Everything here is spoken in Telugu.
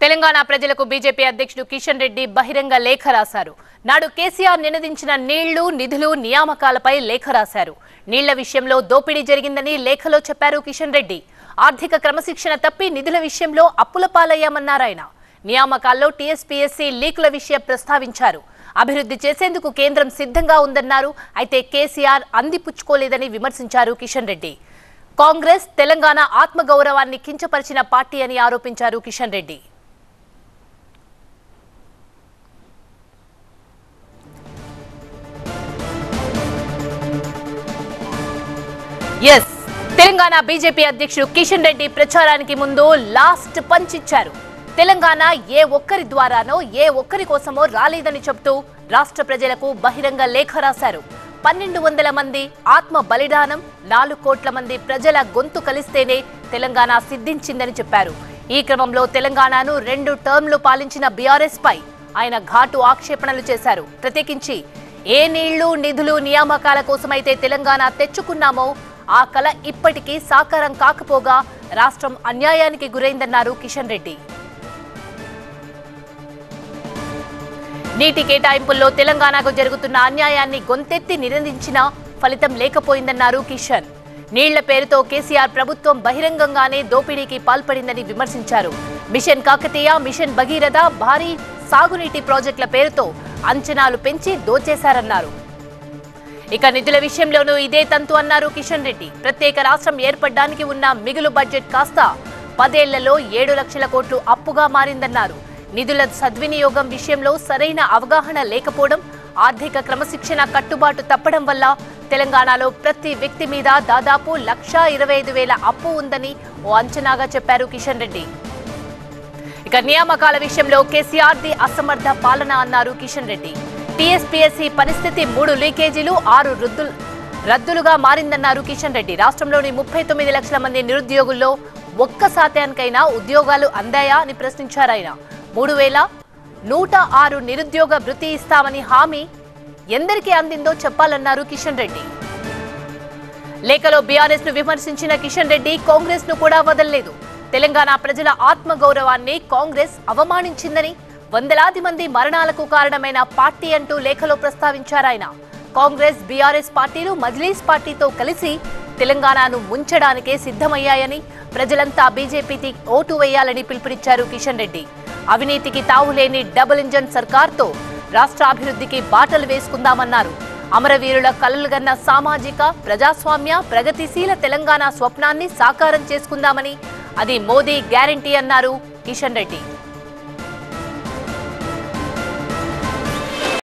తెలంగాణ ప్రజలకు బీజేపీ అధ్యక్షుడు కిషన్ రెడ్డి బహిరంగ లేఖ రాశారు నాడు కేసీఆర్ నినదించిన నీళ్లు నిధులు నియామకాలపై లేఖ రాశారు నీళ్ల విషయంలో దోపిడీ జరిగిందని లేఖలో చెప్పారు కిషన్ రెడ్డి ఆర్థిక క్రమశిక్షణ తప్పి నిధుల విషయంలో అప్పుల పాలయ్యామన్నారాయన నియామకాల్లో టీఎస్పీఎస్సీ లీకుల విషయం ప్రస్తావించారు అభివృద్ధి చేసేందుకు కేంద్రం సిద్ధంగా ఉందన్నారు అయితే కేసీఆర్ అందిపుచ్చుకోలేదని విమర్శించారు కిషన్ రెడ్డి కాంగ్రెస్ తెలంగాణ ఆత్మగౌరవాన్ని కించపరిచిన పార్టీ అని ఆరోపించారు కిషన్ రెడ్డి ఎస్ తెలంగాణ బీజేపీ అధ్యక్షుడు కిషన్ రెడ్డి ప్రచారానికి ముందు లాస్ట్ పంచ్ ఇచ్చారు తెలంగాణ ఏ ఒక్కరి ద్వారానో ఏ ఒక్కరి కోసమో రాలేదని చెబుతూ రాష్ట్ర ప్రజలకు బహిరంగ లేఖ రాశారు పన్నెండు వందల మంది ఆత్మ బలిదానం నాలుగు కోట్ల మంది ప్రజల గొంతు కలిస్తేనే తెలంగాణ సిద్ధించిందని చెప్పారు ఈ క్రమంలో తెలంగాణను రెండు టర్మ్లు పాలించిన బీఆర్ఎస్ పై ఆయన ఘాటు ఆక్షేపణలు చేశారు ప్రత్యేకించి ఏ నీళ్లు నిధులు నియామకాల కోసమైతే తెలంగాణ తెచ్చుకున్నామో ఆ కల ఇప్పటికీ సాకారం కాకపోగా రాష్ట్రం అన్యాయానికి గురైందన్నారు కిషన్ రెడ్డి నీటి కేటాయింపుల్లో తెలంగాణకు జరుగుతున్న అన్యాయాన్ని గొంతెత్తి నినదించినా ఫలితం లేకపోయిందన్నారు కిషన్ నీళ్ల పేరుతో కేసీఆర్ ప్రభుత్వం బహిరంగంగానే దోపిడీకి పాల్పడిందని విమర్శించారు మిషన్ కాకతీయ మిషన్ భగీరథ భారీ సాగునీటి ప్రాజెక్టుల పేరుతో అంచనాలు పెంచి దోచేశారన్నారు ఇక నిధుల విషయంలోనూ ఇదే తంతు అన్నారు కిషన్ రెడ్డి ప్రత్యేక రాష్ట్రం ఏర్పడడానికి ఉన్న మిగులు బడ్జెట్ కాస్త పదేళ్లలో ఏడు లక్షల కోట్లు అప్పుగా మారిందన్నారు నిధుల సద్వినియోగం విషయంలో సరైన అవగాహన లేకపోవడం ఆర్థిక క్రమశిక్షణ కట్టుబాటు తప్పడం వల్ల తెలంగాణలో ప్రతి వ్యక్తి మీద దాదాపు లక్షా ఇరవై ఐదు వేల అప్పు ఉందని ఓ అంచనాగా చెప్పారు కిషన్ రెడ్డి ఇక నియామకాల విషయంలో కేసీఆర్ ది అసమర్థ పాలన అన్నారు కిషన్ రెడ్డి టీఎస్పీఎస్సీ పరిస్థితి మూడు లీకేజీలు ఆరు రద్దులు రద్దులుగా మారిందన్నారు కిషన్ రెడ్డి రాష్ట్రంలోని ముప్పై తొమ్మిది లక్షల మంది నిరుద్యోగుల్లో ఒక్క శాతానికైనా ఉద్యోగాలు అందాయా అని ప్రశ్నించారు ఆయన మూడు వేల నూట ఆరు నిరుద్యోగ వృత్తి ఇస్తామని హామీ ఎందరికీ అందిందో చెప్పాలన్నారు కిషన్ రెడ్డి లేఖలో బీఆర్ఎస్ ను విమర్శించిన కిషన్ రెడ్డి కాంగ్రెస్ ను కూడా వదలలేదు తెలంగాణ ప్రజల ఆత్మగౌరవాన్ని కాంగ్రెస్ అవమానించిందని వందలాది మంది మరణాలకు కారణమైన పార్టీ అంటూ లేఖలో ప్రస్తావించారాయన కాంగ్రెస్ బీఆర్ఎస్ పార్టీలు మజ్లీస్ పార్టీతో కలిసి తెలంగాణను ముంచడానికే సిద్ధమయ్యాయని ప్రజలంతా బీజేపీకి ఓటు వేయాలని పిలుపునిచ్చారు కిషన్ రెడ్డి అవినీతికి తావులేని డబుల్ ఇంజన్ సర్కార్తో రాష్ట్ర అభివృద్ధికి బాటలు వేసుకుందామన్నారు అమరవీరుల కలలుగన్న సామాజిక ప్రజాస్వామ్య ప్రగతిశీల తెలంగాణ స్వప్నాన్ని సాకారం చేసుకుందామని అది మోదీ గ్యారంటీ అన్నారు కిషన్ రెడ్డి